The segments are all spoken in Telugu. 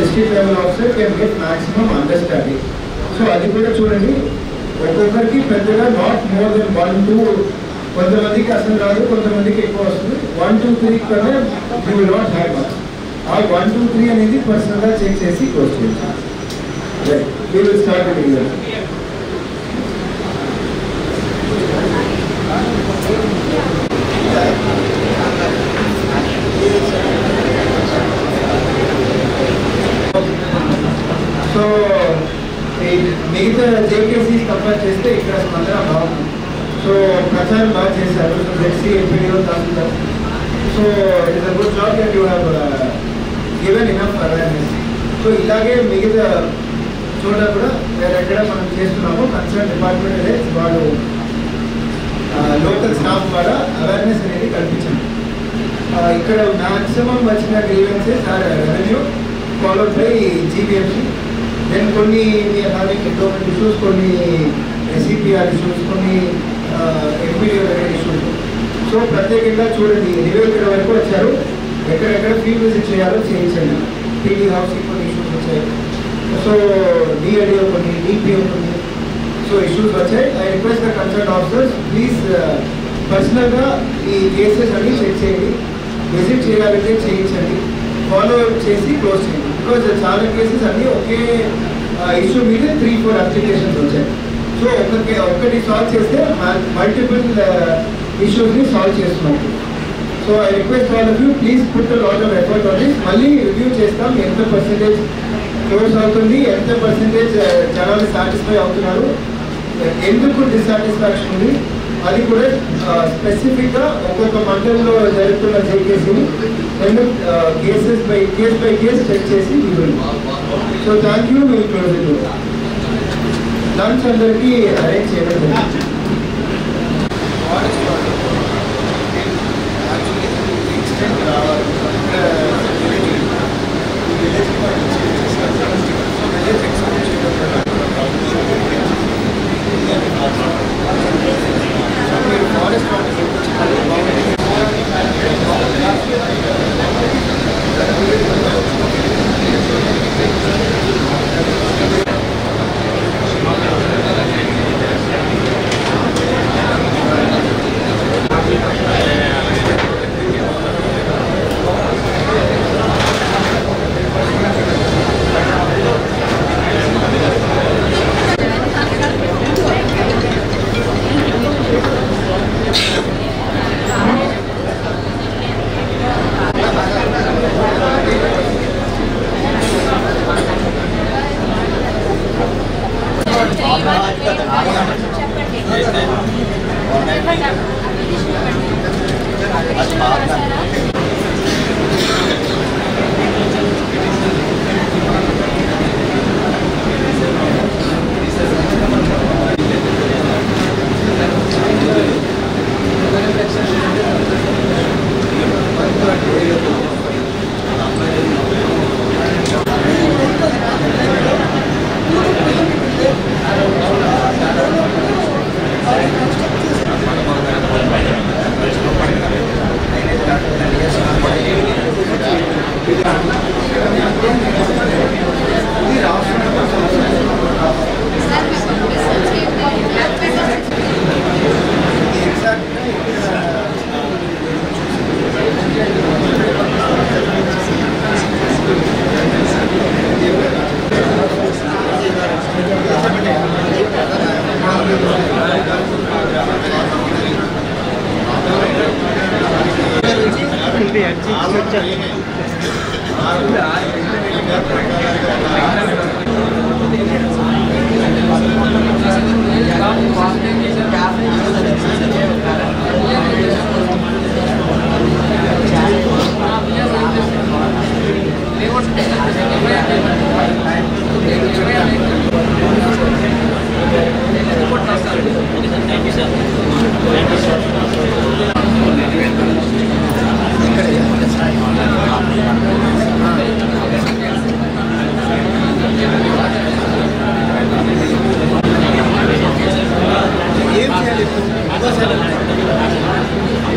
District level officer can get maximum understanding so అది కూడా చూడండి ఒక్కొక్కరికి పెద్దగా not more than one two కొంతమందికి అసలు రాదు కొంతమందికి ఎక్కువ వస్తుంది వన్ టూ త్రీ కన్నా you will not have marks ఆ వన్ టూ త్రీ అనేది పర్సనల్గా చెక్ చేసి క్లోజ్ చేయొచ్చు right we will start with so ఈ మిగతా జేకేసీస్ కంపేర్ చేస్తే ఇక్కడ స్పందన బాగుంది సో ప్రచారం బాగా చేశారు సో జెర్సీ ఎంపీడీఓ తహసీల్దార్ so it's a good job that you have given enough awareness so ఇలాగే మిగతా చోట కూడా ఎక్కడ మనం చేస్తున్నామో కన్సర్న్ డిపార్ట్మెంట్ అదే వాళ్ళు లోకల్ స్టాఫ్ ద్వారా అవేర్నెస్ అనేది కల్పించండి ఆ, ఇక్కడ మ్యాక్సిమం వచ్చిన grievances are revenue followed by GBMC then కొన్ని హ్యావింగ్ ఎండోమెంట్ ఇష్యూస్ కొన్ని ఎస్సీపీఆర్ ఇష్యూస్ కొన్ని ఎంపీడీ ఇష్యూస్ సో ప్రత్యేకంగా చూడండి ఇరవై ఇక్కడ వరకు వచ్చారు ఎక్కడెక్కడ ఫీల్డ్ విజిట్ చేయాలో చేయించండి పీడీ హౌసింగ్ కొన్ని ఇష్యూస్ వచ్చాయి సో డిఐడిఓ కొన్ని డిపిఓ కొన్ని సో ఇష్యూస్ వచ్చాయి I request the concern officers please పర్సనల్గా ఈ కేసెస్ అన్ని చెక్ చేయండి విజిట్ చేయాలంటే చేయించండి ఫాలో చేసి క్లోజ్ చేయండి బికాజ్ చాలా కేసెస్ అన్నీ ఒకే ఇష్యూ మీద త్రీ ఫోర్ అప్లికేషన్స్ వచ్చాయి సో ఒక్క ఒక్కటి సాల్వ్ చేస్తే మల్టిపుల్ ఇష్యూస్ని సాల్వ్ చేస్తున్నాం so I request all of you please put lot of effort on this మళ్ళీ రివ్యూ చేస్తాం ఎంత పర్సెంటేజ్ క్లోజ్ అవుతుంది ఎంత పర్సెంటేజ్ జనాలు సాటిస్ఫై అవుతున్నారు ఎందుకు డిస్సాటిస్ఫాక్షన్ ఉంది అది కూడా స్పెసిఫిక్గా ఒక్కొక్క మండలంలో జరుగుతున్న జేకేసీని రెండు cases by case by case check చేసి సో థ్యాంక్ యూ మీ క్లోజ్ లంచ్ అందరికీ అరేంజ్ చేయడం జరిగింది ఏం చేయాలి ఇప్పుడు?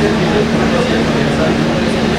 సేఫ్ ఫీచర్స్ ప్రొటెస్ట్ చేయాలి సార్